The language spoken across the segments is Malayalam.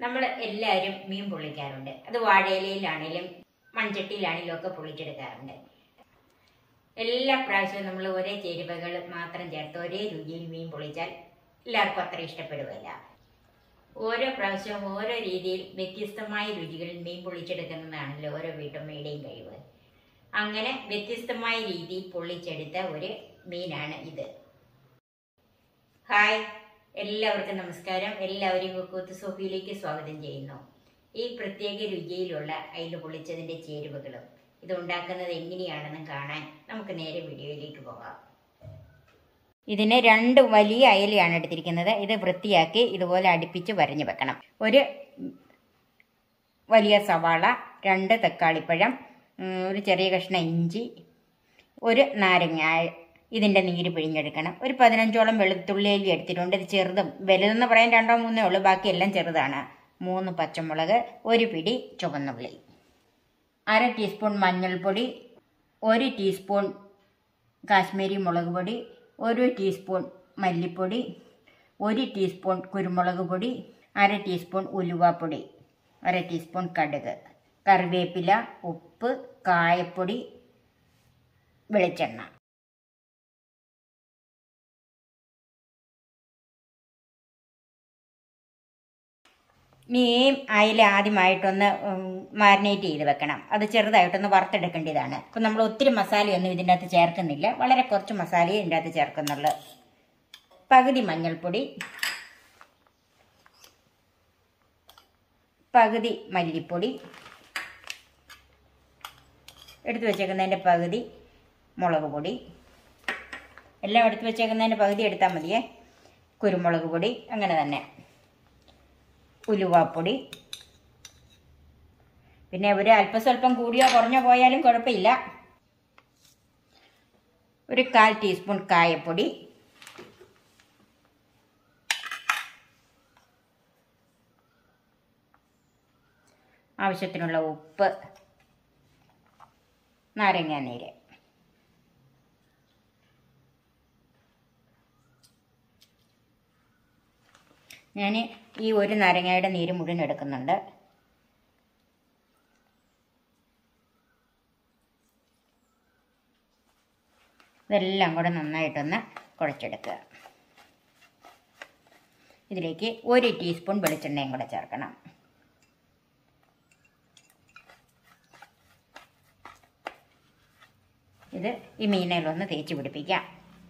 നമ്മൾ എല്ലാവരും മീൻ പൊള്ളിക്കാറുണ്ട് അത് വാഴയിലയിലാണേലും മൺചട്ടിയിലാണേലും ഒക്കെ പൊള്ളിച്ചെടുക്കാറുണ്ട് എല്ലാ പ്രാവശ്യവും നമ്മൾ ഒരേ ചേരുവകൾ മാത്രം ചേർത്ത് ഒരേ രുചിയിൽ മീൻ പൊള്ളിച്ചാൽ എല്ലാവർക്കും അത്ര ഇഷ്ടപ്പെടുകയില്ല ഓരോ പ്രാവശ്യവും ഓരോ രീതിയിൽ വ്യത്യസ്തമായ രുചികളിൽ മീൻ പൊള്ളിച്ചെടുക്കുന്നതാണല്ലോ ഓരോ വീട്ടമ്മയുടെയും കഴിവ് അങ്ങനെ വ്യത്യസ്തമായ രീതിയിൽ പൊള്ളിച്ചെടുത്ത ഒരു മീനാണ് ഇത് ഹായ് എല്ലാവർക്കും നമസ്കാരം എല്ലാവരെയും കുക്കൂത്ത് സോഫിയിലേക്ക് സ്വാഗതം ചെയ്യുന്നു ഈ പ്രത്യേക രുചിയിലുള്ള അയില പൊള്ളിച്ചതിന്റെ ചേരുവകളും ഇത് ഉണ്ടാക്കുന്നത് എങ്ങനെയാണെന്ന് കാണാൻ നമുക്ക് നേരെ വീഡിയോയിലേക്ക് പോകാം ഇതിന് രണ്ട് വലിയ അയലയാണ് എടുത്തിരിക്കുന്നത് ഇത് വൃത്തിയാക്കി ഇതുപോലെ അടുപ്പിച്ച് വരഞ്ഞു വെക്കണം ഒരു വലിയ സവാള രണ്ട് തക്കാളിപ്പഴം ഉം, ഒരു ചെറിയ കഷ്ണം ഇഞ്ചി ഒരു നാരങ്ങ ഇതിൻ്റെ നീര് പിഴിഞ്ഞെടുക്കണം ഒരു പതിനഞ്ചോളം വെളുത്തുള്ളി അല്ലി എടുത്തിട്ടുണ്ട് ഇത് ചെറുതും വലുതെന്ന് പറയാൻ രണ്ടോ മൂന്നോ ഉള്ളൂ ബാക്കിയെല്ലാം ചെറുതാണ് മൂന്ന് പച്ചമുളക് ഒരു പിടി ചുവന്നുള്ളി അര ടീസ്പൂൺ മഞ്ഞൾപ്പൊടി ഒരു ടീസ്പൂൺ കാശ്മീരി മുളക് പൊടി ഒരു ടീസ്പൂൺ മല്ലിപ്പൊടി ഒരു ടീസ്പൂൺ കുരുമുളക് പൊടി അര ടീസ്പൂൺ ഉലുവാപ്പൊടി അര ടീസ്പൂൺ കടുക് കറിവേപ്പില ഉപ്പ് കായപ്പൊടി വെളിച്ചെണ്ണ ഇനി ഈ അയില ആദ്യമായിട്ടൊന്ന് മാരിനേറ്റ് ചെയ്ത് വെക്കണം അത് ചെറുതായിട്ടൊന്ന് വറുത്തെടുക്കേണ്ടതാണ് അപ്പം നമ്മൾ ഒത്തിരി മസാലയൊന്നും ഇതിൻ്റെ അകത്ത് ചേർക്കുന്നില്ല വളരെ കുറച്ച് മസാലയെ ഇതിൻ്റെ അകത്ത് ചേർക്കുന്നുള്ളൂ പകുതി മഞ്ഞൾപ്പൊടി പകുതി മല്ലിപ്പൊടി എടുത്തു വെച്ചേക്കുന്നതിൻ്റെ പകുതി മുളക് പൊടി എല്ലാം എടുത്തു വെച്ചേക്കുന്നതിൻ്റെ പകുതി എടുത്താൽ മതിയേ കുരുമുളക് പൊടി അങ്ങനെ തന്നെ ഉലുവാപ്പൊടി പിന്നെ ഒരു അല്പസ്വല്പം കൂടിയോ കുറഞ്ഞോ പോയാലും കുഴപ്പമില്ല ഒരു കാൽ ടീസ്പൂൺ കായപ്പൊടി ആവശ്യത്തിനുള്ള ഉപ്പ് നാരങ്ങാനീര് ഞാൻ ഈ ഒരു നാരങ്ങയുടെ നീര് മുഴുവൻ എടുക്കുന്നുണ്ട് ഇതെല്ലാം കൂടെ നന്നായിട്ടൊന്ന് കുഴച്ചെടുക്കുക ഇതിലേക്ക് ഒരു ടീസ്പൂൺ വെളിച്ചെണ്ണയും കൂടെ ചേർക്കണം ഇത് ഈ മീനയിലൊന്ന് തേച്ച് പിടിപ്പിക്കാം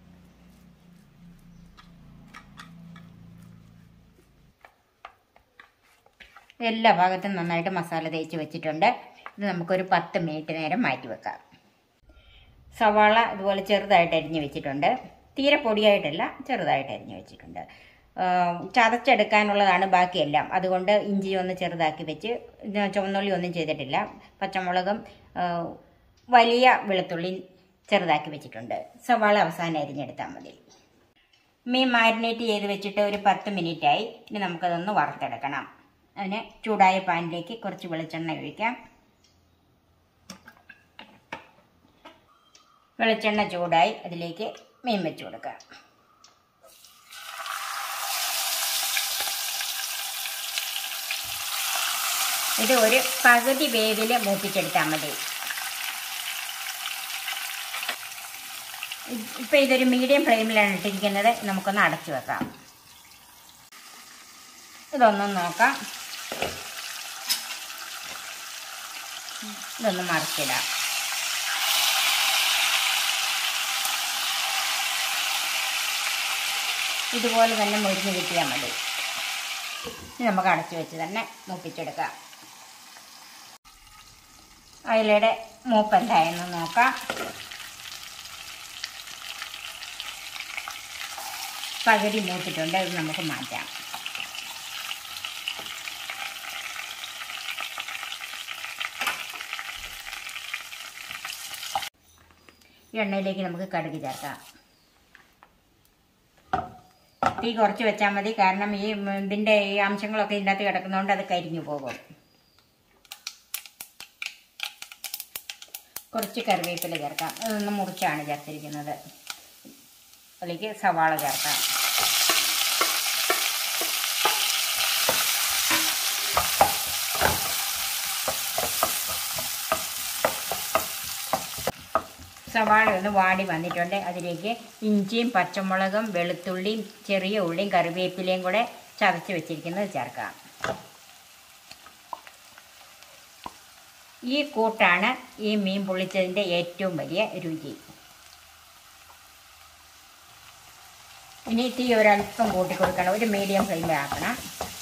എല്ലാ ഭാഗത്തും നന്നായിട്ട് മസാല തേച്ച് വെച്ചിട്ടുണ്ട് ഇത് നമുക്കൊരു പത്ത് മിനിറ്റ് നേരം മാറ്റി വെക്കാം സവാള ഇതുപോലെ ചെറുതായിട്ട് അരിഞ്ഞ് വെച്ചിട്ടുണ്ട് തീരെ പൊടിയായിട്ടല്ല ചെറുതായിട്ട് അരിഞ്ഞ് വെച്ചിട്ടുണ്ട് ആ, ചതച്ചെടുക്കാനുള്ളതാണ് ബാക്കിയെല്ലാം അതുകൊണ്ട് ഇഞ്ചി ഒന്ന് ചെറുതാക്കി വെച്ച് ഇത് ചുവന്നുള്ളി ഒന്നും ചെയ്തിട്ടില്ല പച്ചമുളകും ആ, വലിയ വെളുത്തുള്ളി ചെറുതാക്കി വെച്ചിട്ടുണ്ട് സവാള അവസാനം അരിഞ്ഞെടുത്താൽ മതി മീൻ മാരിനേറ്റ് ചെയ്ത് വെച്ചിട്ട് ഒരു പത്ത് മിനിറ്റായി ഇനി നമുക്കതൊന്ന് വറുത്തെടുക്കണം അതിന് ചൂടായ പാനിലേക്ക് കുറച്ച് വെളിച്ചെണ്ണ ഒഴിക്കാം വെളിച്ചെണ്ണ ചൂടായി അതിലേക്ക് മീൻ വെച്ച് കൊടുക്കാം ഇത് ഒരു പകുതി വേവിൽ മൂപ്പിച്ചെടുത്താൽ മതി ഇപ്പം ഇതൊരു മീഡിയം ഫ്ലെയിമിലാണ് ഇട്ടിരിക്കുന്നത് നമുക്കൊന്ന് അടച്ചു വെക്കാം ഇതൊന്നും നോക്കാം ഇതൊന്ന് മറിച്ചിടാം ഇതുപോലെ തന്നെ മുരിഞ്ഞ് കിട്ടിയാൽ മതി ഇനി നമുക്ക് അടച്ചു വെച്ച് തന്നെ മൂപ്പിച്ചെടുക്കാം അയിലയുടെ മൂപ്പ് എന്തായെന്ന് നോക്കാം പകുതി മൂത്തിട്ടുണ്ട് ഇത് നമുക്ക് മാറ്റാം ഈ എണ്ണയിലേക്ക് നമുക്ക് കടുക് ചേർക്കാം തീ കുറച്ച് വെച്ചാൽ മതി കാരണം ഈ ഉം, ഇതിൻ്റെ ഈ അംശങ്ങളൊക്കെ ഇതിൻ്റെ അകത്ത് കിടക്കുന്നതുകൊണ്ട് അത് കരിഞ്ഞു പോകും കുറച്ച് കറിവേപ്പില ചേർക്കാം അതൊന്ന് മുറിച്ചാണ് ചേർത്തിരിക്കുന്നത് അതിലേക്ക് സവാള ചേർക്കാം സവാള ഒന്ന് വാടി വന്നിട്ടുണ്ട് അതിലേക്ക് ഇഞ്ചിയും പച്ചമുളകും വെളുത്തുള്ളിയും ചെറിയ ഉള്ളിയും കറിവേപ്പിലയും കൂടെ ചതച്ച് വെച്ചിരിക്കുന്നത് ചേർക്കാം ഈ കൂട്ടാണ് ഈ മീൻ പൊള്ളിച്ചതിൻ്റെ ഏറ്റവും വലിയ രുചി ഇനി തീ ഒരല്പം കൂട്ടി കൊടുക്കണം ഒരു മീഡിയം ഫ്ലെയിമിലാക്കണം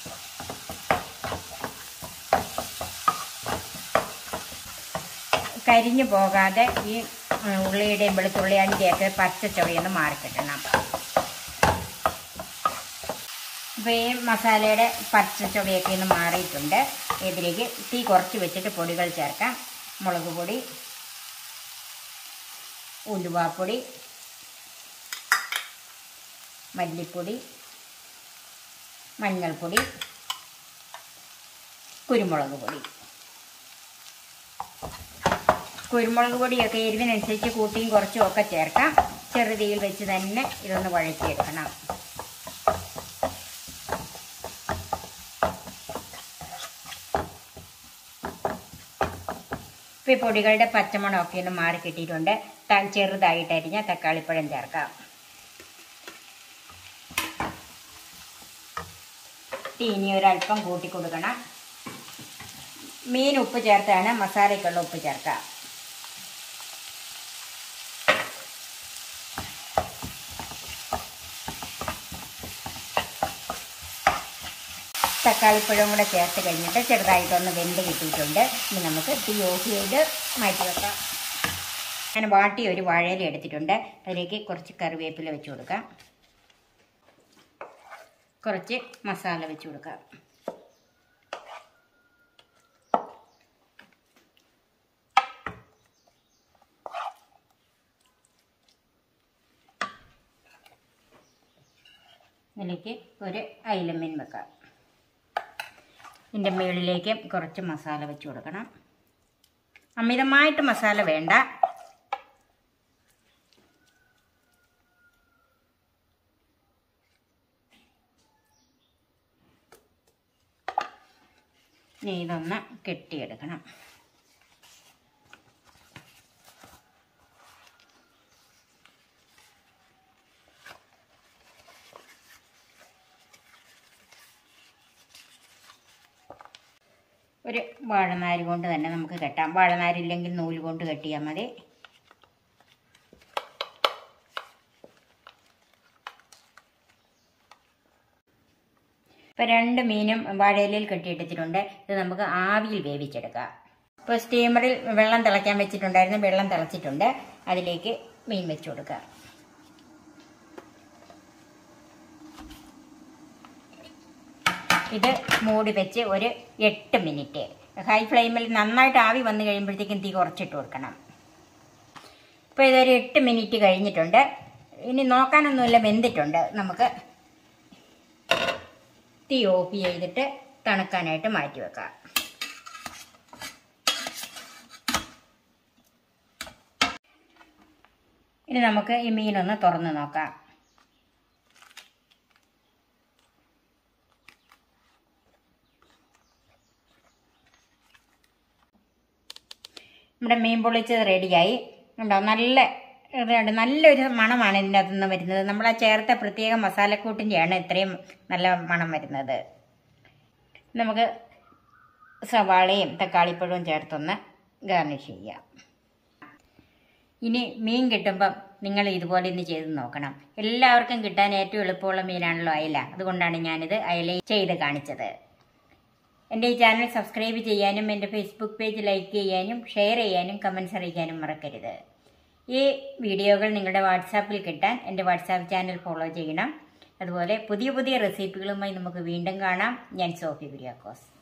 കരിഞ്ഞു പോകാതെ ഈ ഉം, ഉള്ളിയുടെയും വെളുത്തുള്ളിയുടെയൊക്കെ പച്ച ചൊവയൊന്ന് മാറിക്കിട്ടണം അപ്പോൾ ഈ മസാലയുടെ പച്ച ചൊവയൊക്കെ ഒന്ന് മാറിയിട്ടുണ്ട് ഇതിലേക്ക് തീ കുറച്ച് വെച്ചിട്ട് പൊടികൾ ചേർക്കാം മുളക് പൊടി ഉലുവാപ്പൊടി മല്ലിപ്പൊടി മഞ്ഞൾപ്പൊടി കുരുമുളക് പൊടി കുരുമുളക് പൊടിയൊക്കെ എരിവിനനുസരിച്ച് കൂട്ടിയും കുറച്ചും ഒക്കെ ചേർക്കാം ചെറുതീയിൽ വെച്ച് തന്നെ ഇതൊന്ന് വഴറ്റിയെടുക്കണം ഇപ്പോൾ ഈ പൊടികളുടെ പച്ചമണമൊക്കെ ഒന്ന് മാറി കിട്ടിയിട്ടുണ്ട് ത- ചെറുതായിട്ട് അരിഞ്ഞ തക്കാളിപ്പഴം ചേർക്കാം തീ ഇനി ഒരല്പം കൂട്ടി കൊടുക്കണം മീൻ ഉപ്പ് ചേർത്താണ് മസാലയ്ക്കുള്ള ഉപ്പ് ചേർക്കാം തക്കാളിപ്പഴം കൂടെ ചേർത്ത് കഴിഞ്ഞിട്ട് ചെറുതായിട്ടൊന്ന് വെന്ത് കിട്ടിയിട്ടുണ്ട് ഇനി നമുക്ക് തീ ഓഫ് ചെയ്ത് മാറ്റി വെക്കാം ഞാൻ വാട്ടി ഒരു വാഴയില എടുത്തിട്ടുണ്ട് അതിലേക്ക് കുറച്ച് കറിവേപ്പില വെച്ച് കൊടുക്കാം കുറച്ച് മസാല വെച്ച് കൊടുക്കാം ഇതിലേക്ക് ഒരു അയിലമീൻ വെക്കാം ഇതിൻ്റെ മുകളിലേക്ക് കുറച്ച് മസാല വെച്ച് കൊടുക്കണം അമിതമായിട്ട് മസാല വേണ്ട ഇനി ഇതൊന്ന് കെട്ടിയെടുക്കണം ഒരു വാഴനാര് കൊണ്ട് തന്നെ നമുക്ക് കെട്ടാം വാഴനാരില്ലെങ്കിൽ നൂല് കൊണ്ട് കെട്ടിയാൽ മതി ഇപ്പം രണ്ട് മീനും വാഴയിലയിൽ കെട്ടിയെടുത്തിട്ടുണ്ട് ഇത് നമുക്ക് ആവിയിൽ വേവിച്ചെടുക്കാം ഇപ്പോൾ സ്റ്റീമറിൽ വെള്ളം തിളയ്ക്കാൻ വെച്ചിട്ടുണ്ടായിരുന്നു വെള്ളം തിളച്ചിട്ടുണ്ട് അതിലേക്ക് മീൻ വെച്ച് കൊടുക്കുക ഇത് മൂടി വെച്ച് ഒരു എട്ട് മിനിറ്റ് ഹൈ ഫ്ലെയിമിൽ നന്നായിട്ട് ആവി വന്നു കഴിയുമ്പോഴത്തേക്കും തീ കുറച്ചിട്ട് കൊടുക്കണം ഇപ്പോൾ ഇതൊരു എട്ട് മിനിറ്റ് കഴിഞ്ഞിട്ടുണ്ട് ഇനി നോക്കാനൊന്നുമില്ല വെന്തിട്ടുണ്ട് നമുക്ക് തീ ഓഫ് ചെയ്തിട്ട് തണുക്കാനായിട്ട് മാറ്റി വെക്കാം ഇനി നമുക്ക് ഈ മീനൊന്ന് തുറന്ന് നോക്കാം നമ്മുടെ മീൻ പൊള്ളിച്ചത് റെഡിയായി ഉണ്ടോ നല്ല ഇതുണ്ട്. നല്ലൊരു മണമാണ് ഇതിൻ്റെ അകത്തു നിന്ന് വരുന്നത് നമ്മൾ ആ ചേർത്ത പ്രത്യേക മസാലക്കൂട്ടിൻ്റെയാണ് ഇത്രയും നല്ല മണം വരുന്നത് നമുക്ക് സവാളയും തക്കാളിപ്പഴവും ചേർത്തൊന്ന് ഗാർണിഷ് ചെയ്യാം ഇനി മീൻ കിട്ടുമ്പം നിങ്ങൾ ഇതുപോലെ ഇന്ന് ചെയ്ത് നോക്കണം എല്ലാവർക്കും കിട്ടാൻ ഏറ്റവും എളുപ്പമുള്ള മീനാണല്ലോ അയല അതുകൊണ്ടാണ് ഞാനിത് അയല ചെയ്ത് കാണിച്ചത് എൻ്റെ ഈ ചാനൽ സബ്സ്ക്രൈബ് ചെയ്യാനും എൻ്റെ ഫേസ്ബുക്ക് പേജ് ലൈക്ക് ചെയ്യാനും ഷെയർ ചെയ്യാനും കമൻസ് അറിയിക്കാനും മറക്കരുത് ഈ വീഡിയോകൾ നിങ്ങളുടെ വാട്സാപ്പിൽ കിട്ടാൻ എൻ്റെ വാട്സാപ്പ് ചാനൽ ഫോളോ ചെയ്യണം അതുപോലെ പുതിയ പുതിയ റെസിപ്പികളുമായി നമുക്ക് വീണ്ടും കാണാം ഞാൻ സോഫി കുര്യാക്കോസ്